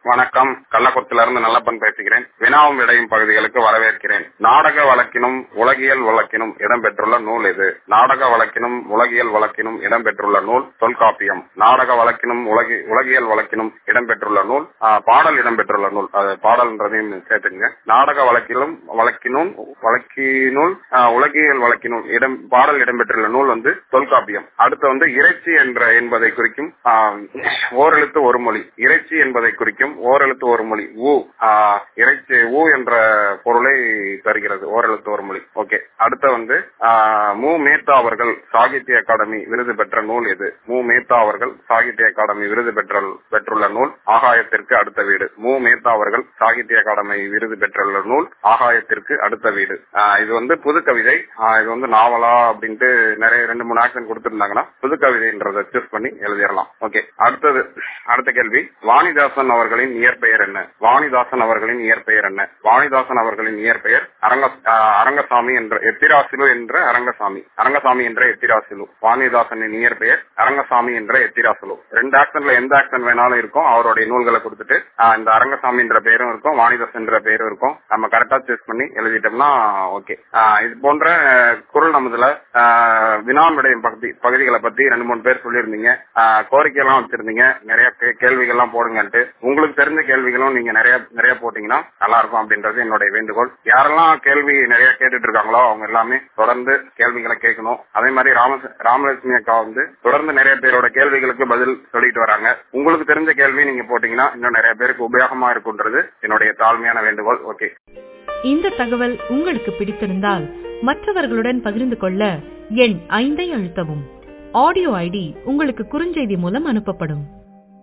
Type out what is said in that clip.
வணக்கம் கள்ளக்குளத்தில இருந்து நல்லப்பன் பேசுகிறேன் வினாவும் விடையும் பகுதிகளுக்கு வரவேற்கிறேன் நாடக வழக்கினும் உலகியல் வழக்கினும் இடம்பெற்றுள்ள நூல் இது நாடக வழக்கினும் உலகியல் வழக்கினும் இடம்பெற்றுள்ள நூல் தொல்காப்பியம் நாடக வழக்கினும் உலகி உலகியல் வழக்கினும் இடம்பெற்றுள்ள நூல் ஆ, பாடல் இடம்பெற்றுள்ள நூல் அது பாடல்ன்றதையும் சேர்த்துங்க நாடக வழக்கிலும் வழக்கினும் வழக்கினுள் ஆ, உலகியல் வழக்கினுள் இடம் பாடல் இடம்பெற்றுள்ள நூல் வந்து தொல்காப்பியம் அடுத்து வந்து இறைச்சி என்ற என்பதை குறிக்கும் ஆ, ஓரெழுத்து ஒரு மொழி இறைச்சி என்பதை குறிக்கும் ஓரெழுத்து ஒரு மொழி ஊ ஆ, இறைச்சி ஊ என்ற பொருளை தருகிறது ஓரெழுத்து ஒரு மொழி ஓகே அடுத்து வந்து ஆ, மு மேத்தா அவர்கள் சாகித்ய அகாடமி விருது பெற்ற நூல் இது மு மேத்தா அவர்கள் சாகித்ய அகாடமி விருது பெற்ற பெற்றுள்ள நூல் ஆகாயத்திற்கு அடுத்த வீடு மு மேத்தா அவர்கள் சாகித்ய அகாடமி விருது பெற்றுள்ள நூல் ஆகாயத்திற்கு அடுத்த வீடு ஆ, இது வந்து புது கவிதை ஆ, இது வந்து நாவலா அப்படின்ட்டு நிறைய ரெண்டு மூணு ஆக்ஷன் கொடுத்திருந்தாங்கன்னா புது கவிதைன்றதை சூஸ் பண்ணி எழுதிடலாம் ஓகே அடுத்தது அடுத்த கேள்வி வாணிதாசன் அவர்களின் இயற்பெயர் என்ன வாணிதாசன் அவர்களின் இயற்பெயர் என்ன வாணிதாசன் அவர்களின் இயற்பெயர் அரங்க ஆ, அரங்கசாமி என்ற எத்திராசிலு என்ற அரங்கசாமி அரங்கசாமி என்ற எத்திராசிலு வாணிதாசனின் இயற்பெயர் அரங்கசாமி என்ற எத்திராசிலு ரெண்டு ஆக்ஷன்ல எந்த ஆக்ஷன் வேணாலும் இருக்கும் அவருடைய நூல்களை கொடுத்துட்டு ஆ, இந்த அரங்கசாமி என்ற பெயரும் இருக்கும் வாணிதாசன் என்ற பெயரும் இருக்கும் நம்ம கரெக்டா சூஸ் பண்ணி எழுதிட்டோம்னா ஓகே இது போன்ற அஹ், குரல் நமதுல வினாவிடைய பகுதி பகுதிகளை பத்தி ரெண்டு மூணு பேர் சொல்லியிருந்தீங்க ஆஹ், கோரிக்கை எல்லாம் வச்சிருந்தீங்க நிறைய கே- கேள்விகள்லாம் போடுங்கன்ட்டு உங்களுக்கு தெரிஞ்ச கேள்விகளும் நீங்க நிறைய நிறைய போட்டீங்கன்னா நல்லா இருக்கும் அப்படின்றது என்னுடைய வேண்டுகோள் யாரெல்லாம் கேள்வி நிறைய கேட்டுட்டு இருக்காங்களோ அவங்க எல்லாமே தொடர்ந்து கேள்விகளை கேட்கணும் அதே மாதிரி ராம ராமலட்சுமி அக்கா வந்து தொடர்ந்து நிறைய பேரோட கேள்விகளுக்கு பதில் சொல்லிட்டு வராங்க உங்களுக்கு தெரிஞ்ச கேள்வி நீங்க போட்டீங்கன்னா இன்னும் நிறைய பேருக்கு உபயோகமா இருக்குன்றது என்னுடைய தாழ்மையான வேண்டுகோள் ஓகே இந்த தகவல் உங்களுக்கு பிடித்திருந்தால் மற்றவர்களுடன் பகிர்ந்து கொள்ள எண் ஐந்தை அழுத்தவும் ஆடியோ ஐடி உங்களுக்கு குறுஞ்செய்தி மூலம் அனுப்பப்படும்